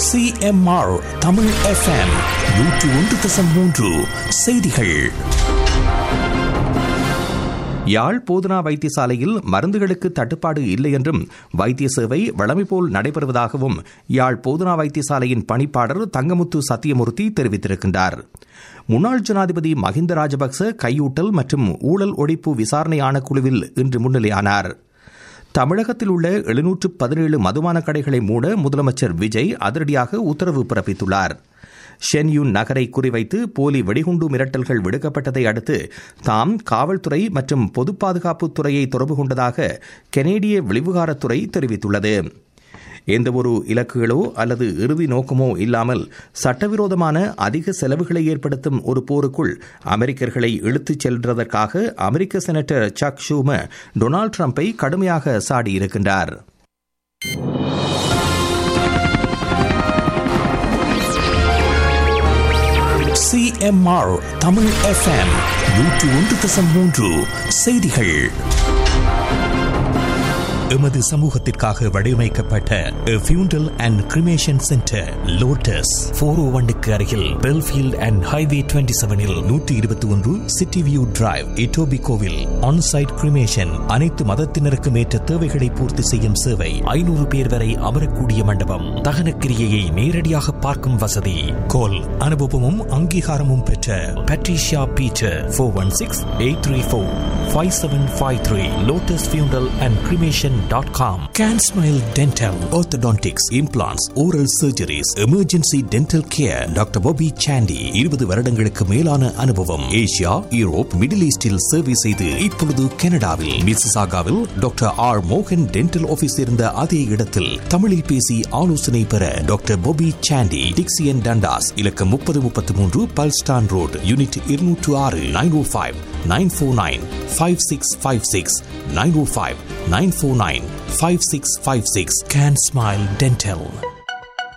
CMR Tamil FM நூற்று ஒன்று தசம் மூன்று செய்திகள் யாழ் போதனா வைத்தியசாலையில் மருந்துகளுக்கு தட்டுப்பாடு இல்லை என்றும் வைத்திய சேவை வழமை போல் நடைபெறுவதாகவும் யாழ் போதனா வைத்தியசாலையின் பணிப்பாளர் தங்கமுத்து சத்தியமூர்த்தி தெரிவித்திருக்கின்றார் முன்னாள் ஜனாதிபதி மஹிந்த ராஜபக்ச கையூட்டல் மற்றும் ஊழல் ஒழிப்பு விசாரணை ஆணைக்குழுவில் இன்று முன்னிலையானார் தமிழகத்தில் உள்ள எழுநூற்று பதினேழு மதுபான கடைகளை மூட முதலமைச்சர் விஜய் அதிரடியாக உத்தரவு பிறப்பித்துள்ளார் ஷென்யூன் நகரை குறிவைத்து போலி வெடிகுண்டு மிரட்டல்கள் விடுக்கப்பட்டதை அடுத்து தாம் காவல்துறை மற்றும் பொது பாதுகாப்புத் துறையை தொடர்பு கொண்டதாக கெனேடிய வெளிவிகாரத்துறை தெரிவித்துள்ளது எந்தவொரு இலக்குகளோ அல்லது இறுதி நோக்கமோ இல்லாமல் சட்டவிரோதமான அதிக செலவுகளை ஏற்படுத்தும் ஒரு போருக்குள் அமெரிக்கர்களை இழுத்துச் செல்வதற்காக அமெரிக்க செனட்டர் சக் ஷூமர் டொனால்டு டிரம்பை கடுமையாக சாடியிருக்கின்றார் சிஎம்ஆர் தமிழ் எஃப்எம் நூற்று ஒன்று தசம் மூன்று செய்திகள் எமது சமூகத்திற்காக வடிவமைக்கப்பட்ட funeral and cremation centre Lotus four O ஒன்னுக்கு அருகில் பெல்ஃபீல்ட் அண்ட் ஹைவே டுவெண்ட்டி செவனில் நூற்றி இருபத்தி ஒன்று சிட்டி வியூ டிரைவ் இட்டோபி கோவில் ஆன்சைட் கிரிமேஷன் அனைத்து மதத்தினருக்கும் ஏற்ற தேவைகளை பூர்த்தி செய்யும் சேவை ஐநூறு பேர் வரை அமரக்கூடிய மண்டபம் தகன கிரியையை நேரடியாக பார்க்கும் வசதி கோல் அனுபவமும் அங்கீகாரமும் பெற்ற Patricia Peter four one six eight three four five seven five three Lotus funeral and cremation dot com can smile dental orthodontics implants oral surgeries emergency dental care doctor Bobby Sandy இருபது வருடங்களுக்கு மேலான அனுபவம் Asia Europe middle ஈஸ்டில் சேவை செய்து இப்பொழுது கனடாவில் மிசிசாகாவில் டாக்டர் ஆர் மோகன் டென்டல் ஆபீஸ் இருந்த அதே இடத்தில் தமிழில் பேசி ஆலோசனை பெற doctor Bobby Sandy Dixie and Dundas இலக்கம் முப்பது முப்பத்தி மூன்று பல்ஸ்டான் ரோடு யூனிட் இருநூற்று ஆறு nine O five nine four nine five six five six nine O five nine four nine five six five six can smile dental